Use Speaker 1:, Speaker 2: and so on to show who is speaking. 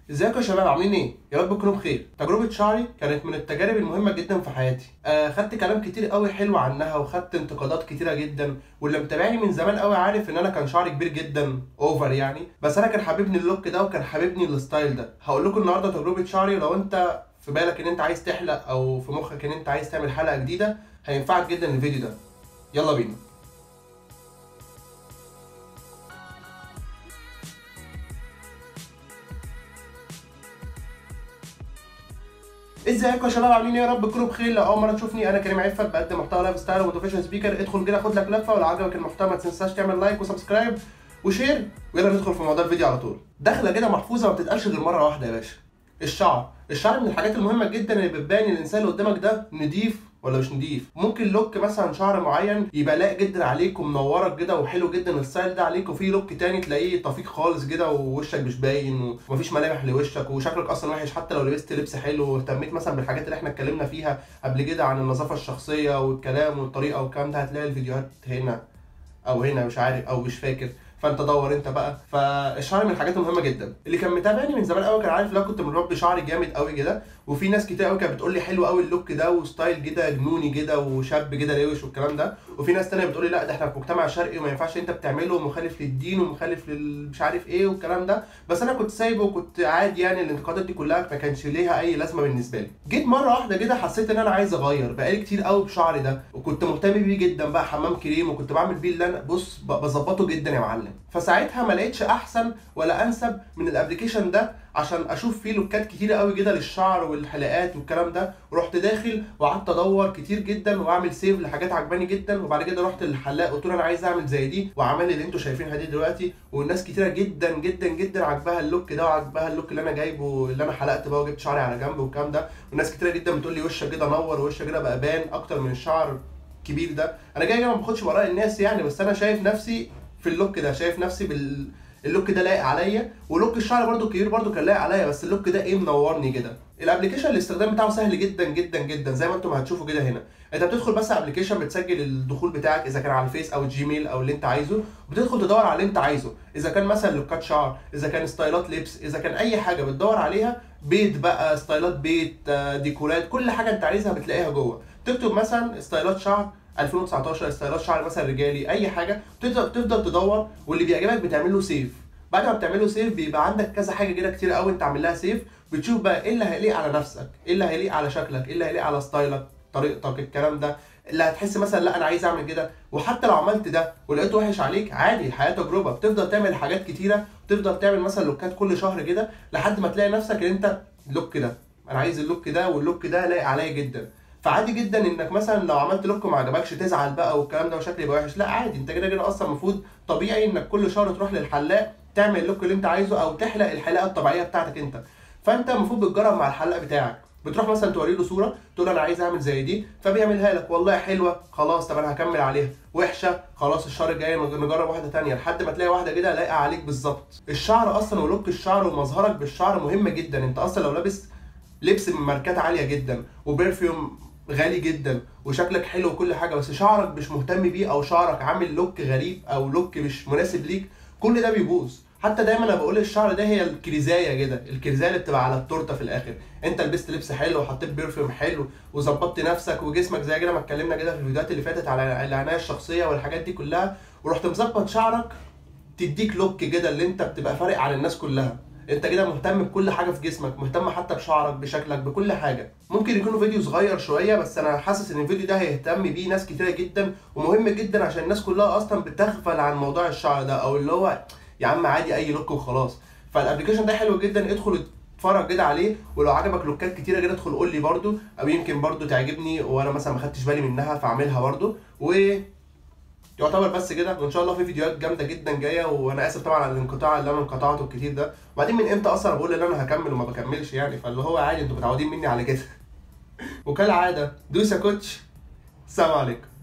Speaker 1: ازيكم يا شباب عاملين ايه؟ يا رب تكونوا بخير. تجربة شعري كانت من التجارب المهمة جدا في حياتي. آه خدت كلام كتير قوي حلو عنها وخدت انتقادات كتيرة جدا واللي متابعني من زمان قوي عارف ان انا كان شعري كبير جدا اوفر يعني بس انا كان حاببني اللوك ده وكان حاببني الستايل ده. هقول لكم النهارده تجربة شعري لو انت في بالك ان انت عايز تحلق او في مخك ان انت عايز تعمل حلقة جديدة هينفعك جدا الفيديو ده. يلا بينا. ازيكم يا شباب عاملين ايه يا رب تكونوا بخير لو اول مره تشوفني انا كريم عفت بقدم محتوى لايف ستايل وموتيفيشن سبيكر ادخل كده خد لك لفه ولو عجبك المحتوى ما تنساش تعمل لايك وسبسكرايب وشير ويلا ندخل في موضوع الفيديو على طول دخله كده محفوظه ما بتتقالش غير مره واحده يا باشا الشعر الشعر من الحاجات المهمه جدا اللي بتبين الانسان اللي قدامك ده نضيف ولا مش نضيف ممكن لوك مثلا شعر معين يبقى لايق جدا عليك ومنورك كده وحلو جدا الستايل ده عليك وفي لوك تاني تلاقيه طفيق خالص كده ووشك مش باين ومفيش ملامح لوشك وشكلك اصلا وحش حتى لو لبست لبس حلو واهتميت مثلا بالحاجات اللي احنا اتكلمنا فيها قبل كده عن النظافه الشخصيه والكلام والطريقه والكلام ده هتلاقي الفيديوهات هنا او هنا مش عارف او مش فاكر فانت دور انت بقى فالشعر من الحاجات المهمه جدا اللي كان متابعني من زمان قوي كان عارف لو كنت مربي شعري جامد قوي كده وفي ناس كتير قوي كانت بتقول لي حلو قوي اللوك ده وستايل كده جنوني كده وشاب كده روش والكلام ده وفي ناس تانية بتقول لي لا ده احنا في مجتمع شرقي وما ينفعش انت بتعمله مخالف للدين ومخالف لل مش عارف ايه والكلام ده بس انا كنت سايبه وكنت عادي يعني الانتقادات دي كلها ما كانش ليها اي لازمه بالنسبه لي جيت مره واحده كده حسيت ان انا عايز اغير بقالي كتير قوي بشعري ده وكنت مهتم بيه جدا بقى حمام كريم وكنت بعمل بيه اللي انا بص بظبطه جدا يا معلم فساعتها ما لقيتش احسن ولا انسب من الابلكيشن ده عشان اشوف فيه لوكات كتيره قوي كده للشعر والحلقات والكلام ده ورحت داخل وقعدت ادور كتير جدا واعمل سيف لحاجات عجباني جدا وبعد كده رحت للحلاق قلت له انا عايز اعمل زي دي وعمل لي اللي انتوا شايفينها دي دلوقتي والناس كتيره جدا جدا جدا عجبها اللوك ده وعجبها اللوك اللي انا جايبه اللي انا حلقت بقى وجبت شعري على جنب والكلام ده والناس كتيره جدا بتقول لي وشك كده نور ووشك كده بقى بان اكتر من الشعر الكبير ده انا جاي ما باخدش باراء الناس يعني بس انا شايف نفسي في اللوك ده شايف نفسي بال اللوك ده لايق عليا ولوك الشعر برده الكبير برده كان لايق عليا بس اللوك ده ايه منورني كده الابلكيشن الاستخدام بتاعه سهل جدا جدا جدا زي ما انتم هتشوفوا كده هنا انت بتدخل بس ابلكيشن بتسجل الدخول بتاعك اذا كان على الفيس او الجيميل او اللي انت عايزه بتدخل تدور على اللي انت عايزه اذا كان مثلا لوكات شعر اذا كان ستايلات لبس اذا كان اي حاجه بتدور عليها بيت بقى ستايلات بيت ديكورات كل حاجه انت عايزها بتلاقيها جوه تكتب مثلا ستايلات شعر 2019 ستايلات شعر مثلا رجالي اي حاجه تفضل تفضل تدور واللي بيعجبك بتعمل له سيف بعد ما بتعمله سيف بيبقى عندك كذا حاجه كده كتير قوي انت عامل لها سيف بتشوف بقى ايه اللي هيليق على نفسك ايه اللي هيليق على شكلك ايه اللي هيليق على ستايلك طريقتك الكلام ده اللي هتحس مثلا لا انا عايز اعمل كده وحتى لو عملت ده ولقيته وحش عليك عادي الحياه تجربه بتفضل تعمل حاجات كتيره بتفضل تعمل مثلا لوكات كل شهر كده لحد ما تلاقي نفسك ان انت اللوك ده انا عايز اللوك ده واللوك ده لايق عليا جدا فعادي جدا انك مثلا لو عملت لوك ما عجبكش تزعل بقى والكلام ده وشكل يبقى وحش لا عادي انت كده كده اصلا المفروض طبيعي انك كل شهر تروح للحلاق تعمل اللوك اللي انت عايزه او تحلق الحلاقه الطبيعيه بتاعتك انت فانت المفروض بتجرب مع الحلاق بتاعك بتروح مثلا توري له صوره تقول انا عايز اعمل زي دي فبيعملها لك والله حلوه خلاص طب انا هكمل عليها وحشه خلاص الشهر الجاي نجرب واحده تانية لحد ما تلاقي واحده كده لايقه عليك بالظبط الشعر اصلا ولوك الشعر ومظهرك بالشعر مهم جدا انت اصلا لو لابس لبس من ماركات عاليه جدا وبرفيوم غالي جدا وشكلك حلو وكل حاجه بس شعرك مش مهتم بيه او شعرك عامل لوك غريب او لوك مش مناسب ليك كل ده بيبوظ حتى دايما انا بقول الشعر ده هي الكريزايه كده الكريزايه اللي بتبقى على التورته في الاخر انت لبست لبس حلو وحطيت بيرفيوم حلو وظبطت نفسك وجسمك زي كده ما اتكلمنا كده في الفيديوهات اللي فاتت على العنايه الشخصيه والحاجات دي كلها ورحت مظبط شعرك تديك لوك كده اللي انت بتبقى فارق عن الناس كلها انت كده مهتم بكل حاجه في جسمك مهتم حتى بشعرك بشكلك بكل حاجه ممكن يكون فيديو صغير شويه بس انا حاسس ان الفيديو ده هيهتم بيه ناس كتيره جدا ومهم جدا عشان الناس كلها اصلا بتغفل عن موضوع الشعر ده او اللي هو يا عم عادي اي لوك وخلاص فالابلكيشن ده حلو جدا ادخل اتفرج كده عليه ولو عجبك لوكات كتيره كده ادخل قول لي برده او يمكن برده تعجبني وانا مثلا ما خدتش بالي منها فاعملها برده و يعتبر بس كده وان شاء الله في فيديوهات جامده جدا جايه وانا اسف طبعا على الانقطاع اللي انا انقطعته الكتير ده وبعدين من امتى اصلا بقول ان انا هكمل وما بكملش يعني فاللي هو عادي انتوا متعودين مني على كده وكالعاده دوس يا كوتش السلام عليكم